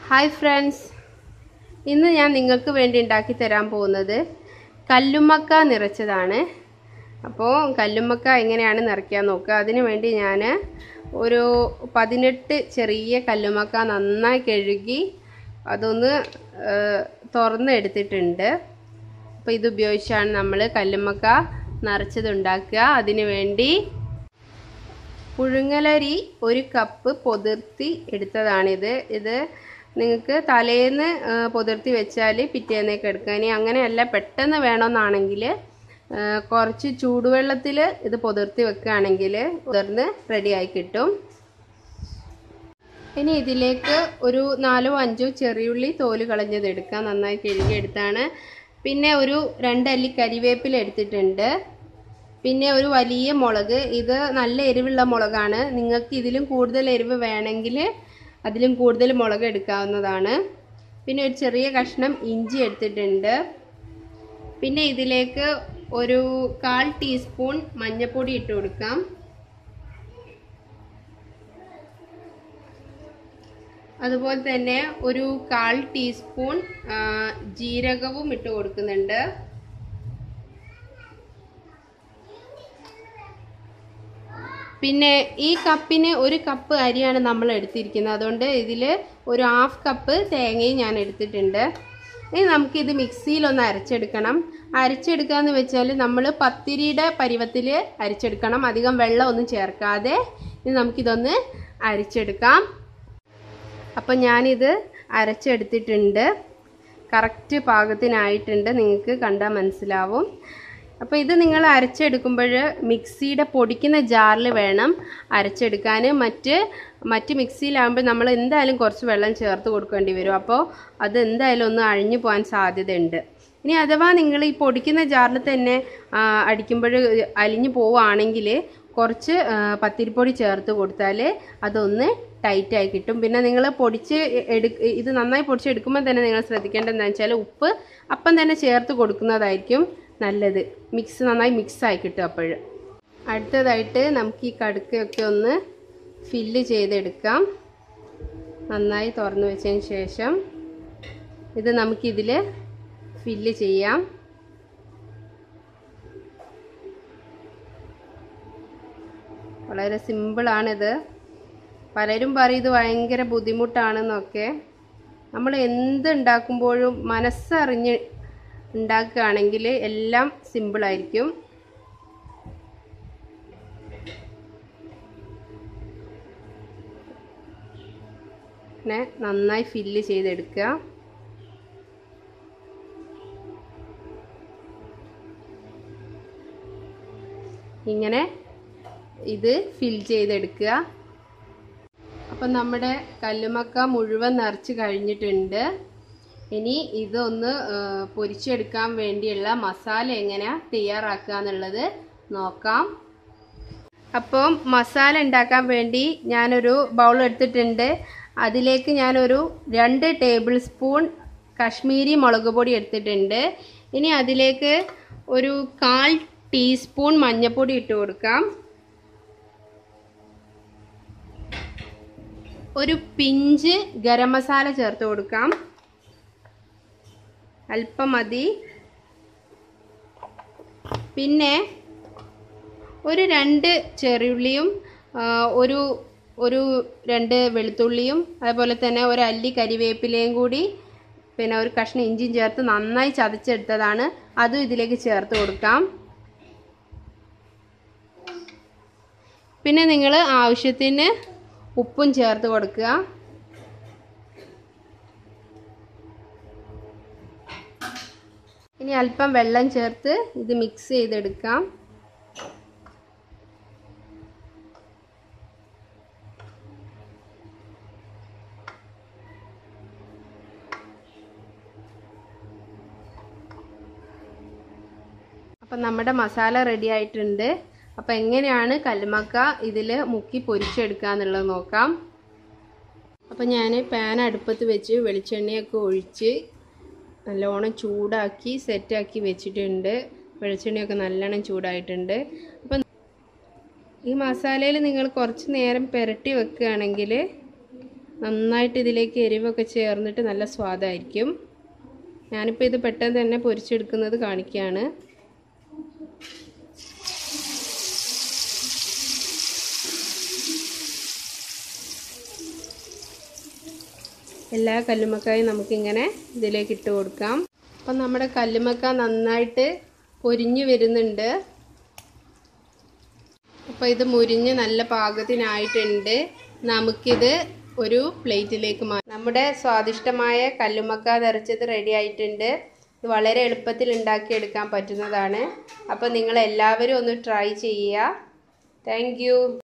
hi friends ഇന്ന് ഞാൻ നിങ്ങൾക്ക് വേണ്ടി ഉണ്ടാക്കി തരാൻ പോകുന്നത് കല്ലുമ്മക്ക നിറച്ചതാണ് അപ്പോൾ കല്ലുമ്മക്ക എങ്ങനെയാണ് നിറയ്ക്കാൻ നോക്കുക അതിന് വേണ്ടി ഞാൻ ഒരു പതിനെട്ട് ചെറിയ കല്ലുമ്മക്ക നന്നായി കഴുകി അതൊന്ന് തുറന്നെടുത്തിട്ടുണ്ട് അപ്പോൾ ഇത് ഉപയോഗിച്ചാണ് നമ്മൾ കല്ലുമ്മക്ക നിറച്ചത് ഉണ്ടാക്കുക അതിന് വേണ്ടി പുഴുങ്ങലരി ഒരു കപ്പ് പൊതിർത്തി എടുത്തതാണിത് ഇത് നിങ്ങൾക്ക് തലേന്ന് പൊതിർത്തി വെച്ചാൽ പിറ്റേന്നേക്ക് എടുക്കാം ഇനി അങ്ങനെയല്ല പെട്ടെന്ന് വേണമെന്നാണെങ്കിൽ കുറച്ച് ചൂടുവെള്ളത്തിൽ ഇത് പൊതിർത്തി വെക്കുകയാണെങ്കിൽ ഉതിർന്ന് റെഡിയായി കിട്ടും ഇനി ഇതിലേക്ക് ഒരു നാലോ അഞ്ചോ ചെറിയുള്ളി തോല് കളഞ്ഞത് എടുക്കാം നന്നായി കഴുകിയെടുത്താണ് പിന്നെ ഒരു രണ്ടല്ലി കരിവേപ്പില എടുത്തിട്ടുണ്ട് പിന്നെ ഒരു വലിയ മുളക് ഇത് നല്ല എരിവുള്ള മുളകാണ് നിങ്ങൾക്ക് ഇതിലും കൂടുതൽ എരിവ് വേണമെങ്കിൽ അതിലും കൂടുതൽ മുളക് എടുക്കാവുന്നതാണ് പിന്നെ ഒരു ചെറിയ കഷ്ണം ഇഞ്ചി എടുത്തിട്ടുണ്ട് പിന്നെ ഇതിലേക്ക് ഒരു കാൽ ടീസ്പൂൺ മഞ്ഞൾപ്പൊടി ഇട്ട് കൊടുക്കാം അതുപോലെ തന്നെ ഒരു കാൽ ടീസ്പൂൺ ജീരകവും ഇട്ട് കൊടുക്കുന്നുണ്ട് പിന്നെ ഈ കപ്പിന് ഒരു കപ്പ് അരിയാണ് നമ്മൾ എടുത്തിരിക്കുന്നത് അതുകൊണ്ട് ഇതിൽ ഒരു ഹാഫ് കപ്പ് തേങ്ങയും ഞാൻ എടുത്തിട്ടുണ്ട് ഇനി നമുക്കിത് മിക്സിയിലൊന്ന് അരച്ചെടുക്കണം അരച്ചെടുക്കാന്ന് വെച്ചാൽ നമ്മൾ പത്തിരിയുടെ പരുവത്തിൽ അരച്ചെടുക്കണം അധികം വെള്ളം ഒന്നും ചേർക്കാതെ ഇനി നമുക്കിതൊന്ന് അരച്ചെടുക്കാം അപ്പം ഞാനിത് അരച്ചെടുത്തിട്ടുണ്ട് കറക്റ്റ് പാകത്തിനായിട്ടുണ്ട് നിങ്ങൾക്ക് കണ്ടാൽ മനസ്സിലാവും അപ്പോൾ ഇത് നിങ്ങൾ അരച്ചെടുക്കുമ്പോൾ മിക്സിയുടെ പൊടിക്കുന്ന ജാറിൽ വേണം അരച്ചെടുക്കാൻ മറ്റ് മറ്റ് മിക്സിയിലാകുമ്പോൾ നമ്മൾ എന്തായാലും കുറച്ച് വെള്ളം ചേർത്ത് കൊടുക്കേണ്ടി വരും അപ്പോൾ അത് എന്തായാലും ഒന്ന് അഴിഞ്ഞു പോകാൻ സാധ്യതയുണ്ട് ഇനി അഥവാ നിങ്ങൾ ഈ പൊടിക്കുന്ന ജാറിൽ തന്നെ അടിക്കുമ്പോൾ അലിഞ്ഞു പോവുകയാണെങ്കിൽ കുറച്ച് പത്തിരിപ്പൊടി ചേർത്ത് കൊടുത്താൽ അതൊന്ന് ടൈറ്റായി കിട്ടും പിന്നെ നിങ്ങൾ പൊടിച്ച് എടു ഇത് നന്നായി പൊടിച്ചെടുക്കുമ്പോൾ തന്നെ നിങ്ങൾ ശ്രദ്ധിക്കേണ്ടത് എന്താണെന്ന് വെച്ചാൽ ഉപ്പ് അപ്പം തന്നെ ചേർത്ത് കൊടുക്കുന്നതായിരിക്കും നല്ലത് മിക്സ് നന്നായി മിക്സ് ആയി കിട്ടും അപ്പോൾ അടുത്തതായിട്ട് നമുക്ക് ഈ കടുക്കയൊക്കെ ഒന്ന് ഫില്ല് ചെയ്തെടുക്കാം നന്നായി തുറന്നു വെച്ചതിന് ശേഷം ഇത് നമുക്കിതിൽ ഫില്ല് ചെയ്യാം വളരെ സിമ്പിളാണിത് പലരും പറയും ഇത് ഭയങ്കര ബുദ്ധിമുട്ടാണെന്നൊക്കെ നമ്മൾ എന്ത് ഉണ്ടാക്കുമ്പോഴും മനസ്സറിഞ്ഞ് ഉണ്ടാക്കുകയാണെങ്കിൽ എല്ലാം സിമ്പിളായിരിക്കും പിന്നെ നന്നായി ഫില്ല് ചെയ്തെടുക്കുക ഇങ്ങനെ ഇത് ഫിൽ ചെയ്തെടുക്കുക അപ്പം നമ്മുടെ കല്ലുമക്ക മുഴുവൻ നിറച്ച് കഴിഞ്ഞിട്ടുണ്ട് ഇനി ഇതൊന്ന് പൊരിച്ചെടുക്കാൻ വേണ്ടിയുള്ള മസാല എങ്ങനെ തയ്യാറാക്കുക എന്നുള്ളത് നോക്കാം അപ്പം മസാല ഉണ്ടാക്കാൻ വേണ്ടി ഞാനൊരു ബൗൾ എടുത്തിട്ടുണ്ട് അതിലേക്ക് ഞാനൊരു രണ്ട് ടേബിൾ സ്പൂൺ കശ്മീരി മുളക് പൊടി എടുത്തിട്ടുണ്ട് ഇനി അതിലേക്ക് ഒരു കാൽ ടീസ്പൂൺ മഞ്ഞൾപ്പൊടി ഇട്ട് കൊടുക്കാം ഒരു പിഞ്ച് ഗരം മസാല ചേർത്ത് കൊടുക്കാം അല്പം മതി പിന്നെ ഒരു രണ്ട് ചെറിയുള്ളിയും ഒരു ഒരു രണ്ട് വെളുത്തുള്ളിയും അതുപോലെ തന്നെ ഒരു അല്ലി കരിവേപ്പിലയും കൂടി പിന്നെ ഒരു കഷ്ണം ഇഞ്ചിയും ചേർത്ത് നന്നായി ചതച്ചെടുത്തതാണ് അതും ഇതിലേക്ക് ചേർത്ത് കൊടുക്കാം പിന്നെ നിങ്ങൾ ആവശ്യത്തിന് ഉപ്പും ചേർത്ത് കൊടുക്കുക ഇനി അല്പം വെള്ളം ചേർത്ത് ഇത് മിക്സ് ചെയ്തെടുക്കാം അപ്പം നമ്മുടെ മസാല റെഡി ആയിട്ടുണ്ട് അപ്പം എങ്ങനെയാണ് കല്ലുമക്ക ഇതിൽ മുക്കി പൊരിച്ചെടുക്കുക എന്നുള്ളത് നോക്കാം അപ്പം ഞാൻ പാൻ അടുപ്പത്ത് വെച്ച് വെളിച്ചെണ്ണയൊക്കെ ഒഴിച്ച് നല്ലോണം ചൂടാക്കി സെറ്റാക്കി വെച്ചിട്ടുണ്ട് വെളിച്ചെണ്ണയൊക്കെ നല്ലോണം ചൂടായിട്ടുണ്ട് അപ്പം ഈ മസാലയിൽ നിങ്ങൾ കുറച്ച് നേരം പുരട്ടി വെക്കുകയാണെങ്കിൽ നന്നായിട്ട് ഇതിലേക്ക് എരിവൊക്കെ ചേർന്നിട്ട് നല്ല സ്വാദായിരിക്കും ഞാനിപ്പോൾ ഇത് പെട്ടെന്ന് തന്നെ പൊരിച്ചെടുക്കുന്നത് കാണിക്കുകയാണ് എല്ലാ കല്ലുമ്മക്കായും നമുക്കിങ്ങനെ ഇതിലേക്ക് ഇട്ട് കൊടുക്കാം അപ്പം നമ്മുടെ കല്ലുമ്മക്ക നന്നായിട്ട് പൊരിഞ്ഞു വരുന്നുണ്ട് അപ്പോൾ ഇത് മുരിഞ്ഞ് നല്ല പാകത്തിനായിട്ടുണ്ട് നമുക്കിത് ഒരു പ്ലേറ്റിലേക്ക് മാറ്റാം നമ്മുടെ സ്വാദിഷ്ടമായ കല്ലുമ്മക്ക നിറച്ചത് റെഡി ആയിട്ടുണ്ട് ഇത് വളരെ എളുപ്പത്തിൽ ഉണ്ടാക്കിയെടുക്കാൻ പറ്റുന്നതാണ് അപ്പോൾ നിങ്ങൾ എല്ലാവരും ഒന്ന് ട്രൈ ചെയ്യുക താങ്ക്